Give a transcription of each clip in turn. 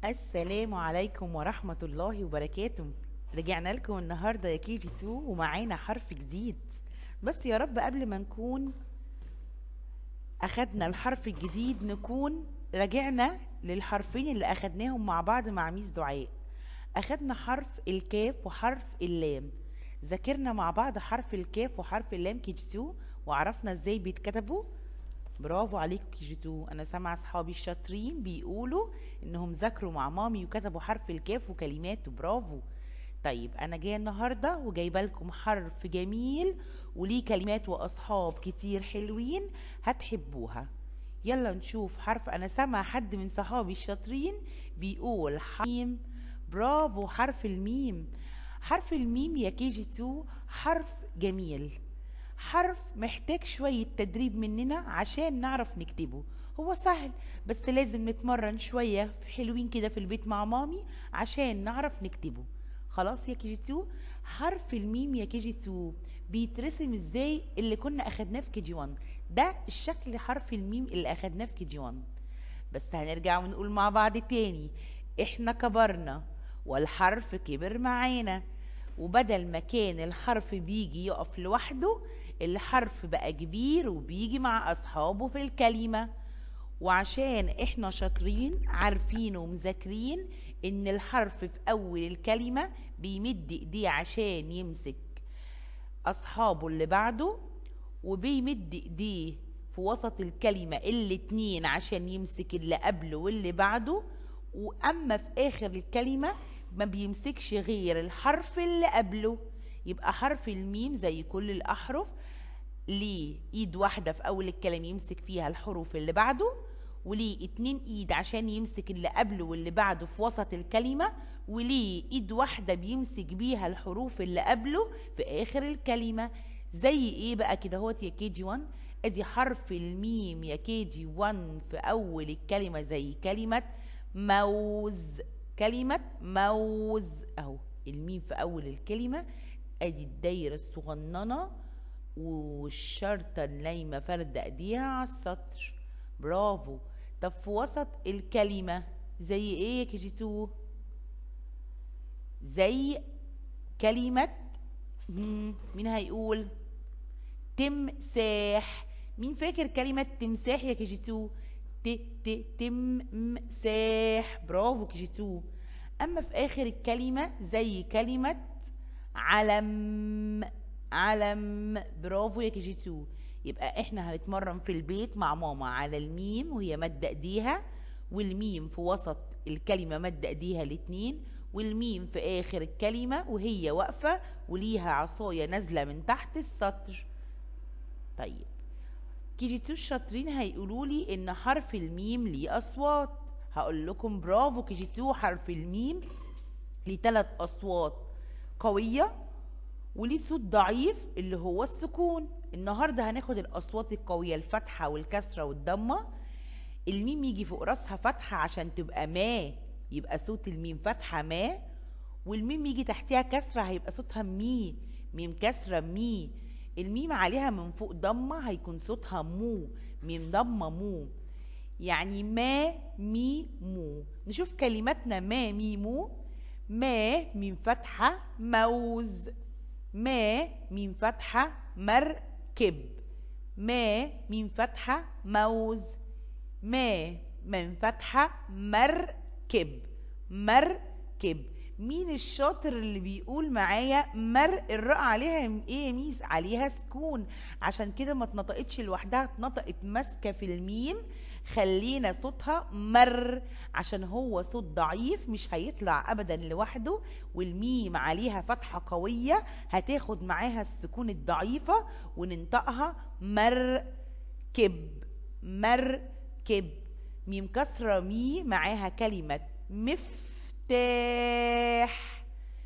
السلام عليكم ورحمة الله وبركاته رجعنا لكم النهاردة يا كي جي 2 ومعانا حرف جديد بس يا رب قبل ما نكون أخدنا الحرف الجديد نكون رجعنا للحرفين اللي أخدناهم مع بعض مع ميس دعاء أخدنا حرف الكاف وحرف اللام ذاكرنا مع بعض حرف الكاف وحرف اللام كي جي 2 وعرفنا ازاي بيتكتبوا برافو عليكم كي جي 2 انا سامعه اصحابي الشاطرين بيقولوا انهم ذاكروا مع مامي وكتبوا حرف الكاف وكلماته برافو طيب انا جايه النهارده وجايبه لكم حرف جميل وليه كلمات واصحاب كتير حلوين هتحبوها يلا نشوف حرف انا سامعه حد من صحابي الشاطرين بيقول حميم برافو حرف الميم حرف الميم يا كي جي 2 حرف جميل حرف محتاج شوية تدريب مننا عشان نعرف نكتبه هو سهل بس لازم نتمرن شوية حلوين كده في البيت مع مامي عشان نعرف نكتبه خلاص يا كي جي 2 حرف الميم يا كي جي 2 بيترسم ازاي اللي كنا اخدناه في كي جي 1 ده الشكل حرف الميم اللي اخدناه في كي جي 1 بس هنرجع ونقول مع بعض تاني احنا كبرنا والحرف كبر معانا وبدل ما كان الحرف بيجي يقف لوحده الحرف بقى كبير وبيجي مع أصحابه في الكلمة وعشان احنا شاطرين عارفين ومذاكرين ان الحرف في اول الكلمة بيمد ايديه عشان يمسك اصحابه اللي بعده وبيمد ايديه في وسط الكلمة الاتنين عشان يمسك اللي قبله واللي بعده واما في اخر الكلمة ما بيمسكش غير الحرف اللي قبله يبقى حرف الميم زي كل الأحرف ليه ايد واحدة في أول الكلام يمسك فيها الحروف اللي بعده وليه اتنين ايد عشان يمسك اللي قبله واللي بعده في وسط الكلمة وليه ايد واحدة بيمسك بيها الحروف اللي قبله في آخر الكلمة زي ايه بقى كده هوت يا كي جي 1 ادي حرف الميم يا كي جي 1 في أول الكلمة زي كلمة موز كلمة موز اهو الميم في اول الكلمة ادي الدايرة الصغننة والشرطة النايمة فرد ايديها على السطر برافو طب في وسط الكلمة زي ايه يا كي جي تو زي كلمة مم، مين هيقول تمساح مين فاكر كلمة تمساح يا كي جي تو ت ت تمساح برافو كي جي تو اما في اخر الكلمة زي كلمة علم علم برافو يا كي جي تو يبقى احنا هنتمرن في البيت مع ماما على الميم وهي مادة ايديها والميم في وسط الكلمة مادة ايديها الاتنين والميم في اخر الكلمة وهي واقفة وليها عصاية نازلة من تحت السطر طيب كي جي تو الشاطرين هيقولوا لي ان حرف الميم ليه اصوات هقول لكم برافو كي جي تو حرف الميم ليه ثلاث اصوات قويه وليه صوت ضعيف اللي هو السكون النهارده هناخد الاصوات القويه الفتحه والكسره والضمه الميم يجي فوق راسها فتحه عشان تبقى ما يبقى صوت الميم فتحه ما والميم يجي تحتها كسره هيبقى صوتها مي ميم كسره مي الميم عليها من فوق ضمه هيكون صوتها مو ميم ضمه مو يعني ما مي مو نشوف كلماتنا ما مي مو ما ميم فتحه موز ما ميم فتحه مركب ما ميم فتحه موز ما ميم فتحه مركب مركب مين الشاطر اللي بيقول معايا مر الراء عليها ايه يا ميس عليها سكون عشان كده ما اتنطقتش لوحدها اتنطقت ماسكه في الميم خلينا صوتها مر عشان هو صوت ضعيف مش هيطلع ابدا لوحده والميم عليها فتحه قويه هتاخد معاها السكون الضعيفه وننطقها مركب مركب ميم كسره مي معاها كلمه مفتاح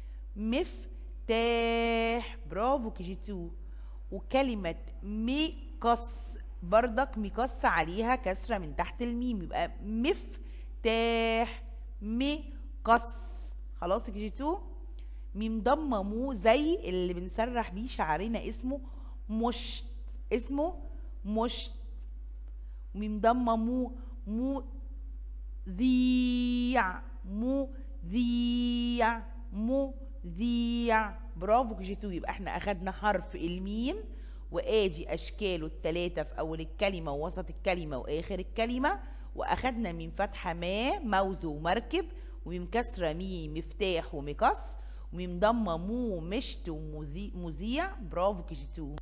مفتاح برافو كي جي تو وكلمة ميقص بردك ميقص عليها كسرة من تحت الميم يبقى مفتاح ميقص خلاص كي جي تو ميم ضمة مو زي اللي بنسرح بيه شعرنا اسمه مشت اسمه مشت ميم ضمة مو مو ذيع مذيع مذيع برافو جيتو يبقى احنا اخدنا حرف الميم وادي اشكاله التلاتة في اول الكلمة ووسط الكلمة واخر الكلمة واخدنا من فتحة ما موز ومركب وميم كسرة مي مفتاح ومقص وميم ضمة مو مشت ومذيع برافو كيجيتو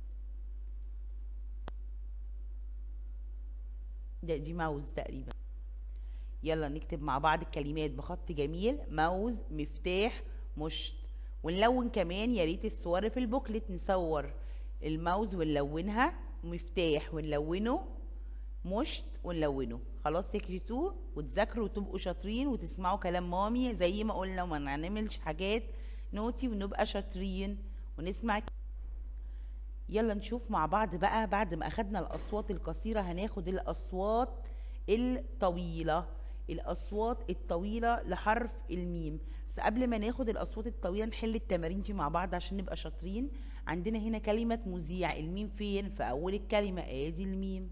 ده دي ماوز تقريبا يلا نكتب مع بعض الكلمات بخط جميل ماوز مفتاح مشت ونلون كمان يا ريت الصور في البوكلت نصور الماوز ونلونها مفتاح ونلونه مشت ونلونه خلاص تكرسوه وتذاكروا وتبقوا شاطرين وتسمعوا كلام مامي زي ما قلنا وما نعملش حاجات نوتي ونبقى شاطرين ونسمع يلا نشوف مع بعض بقى بعد ما اخدنا الاصوات القصيره هناخد الاصوات الطويله الاصوات الطويله لحرف الميم بس قبل ما ناخد الاصوات الطويله نحل التمارين دي مع بعض عشان نبقى شاطرين عندنا هنا كلمه مذيع الميم فين في اول الكلمه ادي الميم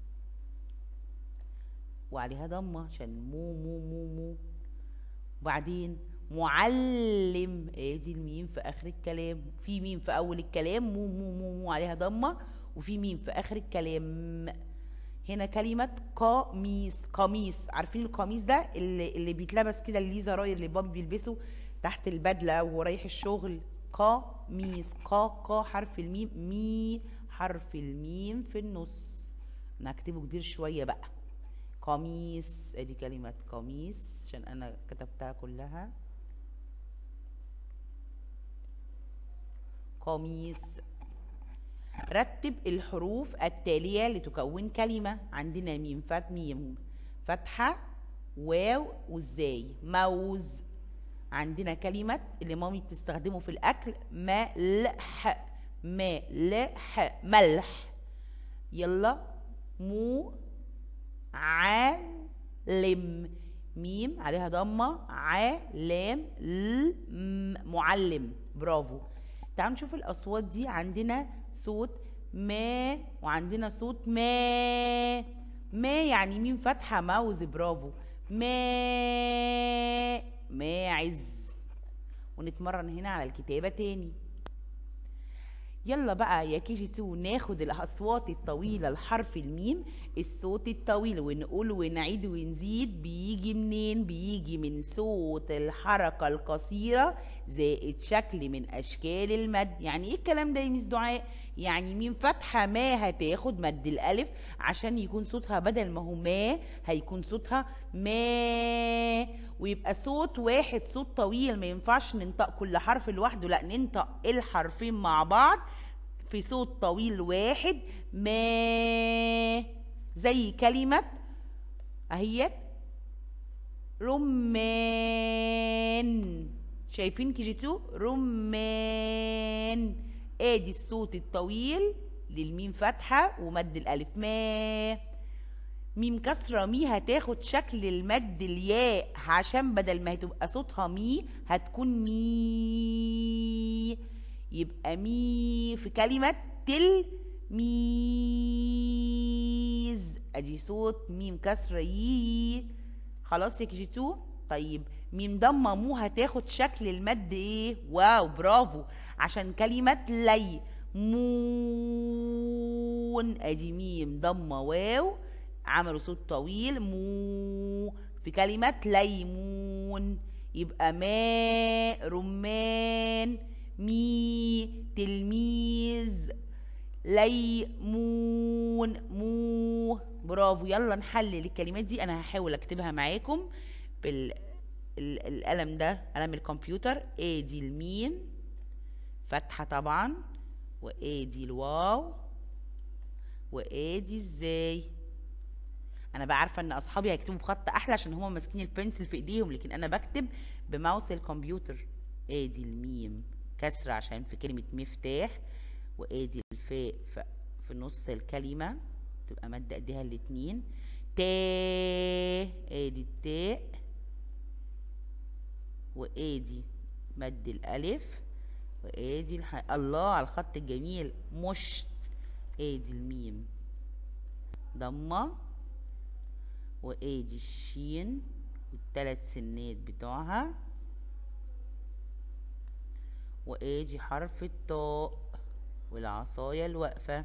وعليها ضمه عشان مو مو مو مو وبعدين معلم ادي الميم في اخر الكلام في ميم في اول الكلام مو مو مو مو عليها ضمه وفي ميم في اخر الكلام هنا كلمة قميص قميص عارفين القميص ده اللي, اللي بيتلبس كده اللي ليه زراير اللي بابي بيلبسه تحت البدلة وهو رايح الشغل قميص قا قا حرف الميم مي حرف الميم في النص انا هكتبه كبير شوية بقى قميص ادي كلمة قميص عشان انا كتبتها كلها قميص رتب الحروف التالية لتكون كلمة عندنا ميم فت ميم فتحة واو وازاي موز عندنا كلمة اللي مامي بتستخدمه في الأكل ملح ملح ملح يلا مو علم ميم عليها ضمة ع لام ل معلم برافو تعالوا نشوف الأصوات دي عندنا صوت ما وعندنا صوت ما ما يعني مين فتحة ماوز برافو ما ماعز ونتمرن هنا على الكتابة تاني يلا بقى يا كي جي تو ناخد الاصوات الطويله لحرف الميم الصوت الطويل ونقول ونعيد ونزيد بيجي منين بيجي من صوت الحركه القصيره زائد شكل من اشكال المد يعني ايه الكلام ده يا ميس دعاء يعني ميم فتحه ما هتاخد مد الالف عشان يكون صوتها بدل ما هو ما هيكون صوتها ما ويبقى صوت واحد صوت طويل ما ينفعش ننطق كل حرف لوحده لا ننطق الحرفين مع بعض في صوت طويل واحد ما زي كلمة اهيت رمان شايفين كي جي تو رمان ادي الصوت الطويل للميم فتحة ومد الالف ما ميم كسرة مي هتاخد شكل المد الياء عشان بدل ما هتبقى صوتها مي هتكون مي يبقى مي في كلمة تل ميز ادي صوت ميم كسرة يي خلاص يا كيجيتو طيب ميم ضمة مو هتاخد شكل المد ايه واو برافو عشان كلمة لي مون ادي ميم ضمة واو عملوا صوت طويل مو في كلمة ليمون يبقى ماء رمان مي تلميذ ليمون مو برافو يلا نحلل الكلمات دي انا هحاول اكتبها معاكم بالقلم ده قلم الكمبيوتر ادي الميم فتحة طبعا وادي الواو وادي ازاي انا بقى عارفه ان اصحابي هيكتبوا بخط احلى عشان هما ماسكين البنسل في ايديهم لكن انا بكتب بماوس الكمبيوتر ادي الميم كسره عشان في كلمه مفتاح وادي الفاء في نص الكلمه تبقى مد ايديها الاتنين تا ادي التاء وادي مد الالف وادي الح... الله على الخط الجميل مشت ادي الميم ضمه وادي الشين والتلات سنات بتوعها وادي حرف الطاء والعصاية الواقفة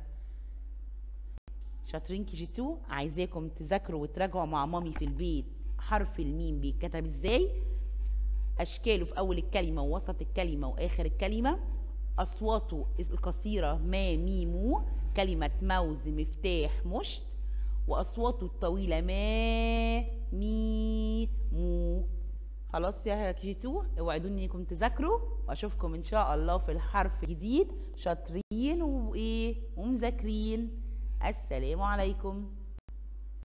شاطرين كي جي 2 عايزاكم تذاكروا وتراجعوا مع مامي في البيت حرف الميم بيتكتب ازاي اشكاله في اول الكلمه ووسط الكلمه واخر الكلمه اصواته القصيره ما ميمو كلمه موز مفتاح مشت واصواته الطويله ما مي مو خلاص يا كي جي 2 اوعدوني انكم تذاكروا واشوفكم ان شاء الله في الحرف الجديد شاطرين وايه ومذاكرين السلام عليكم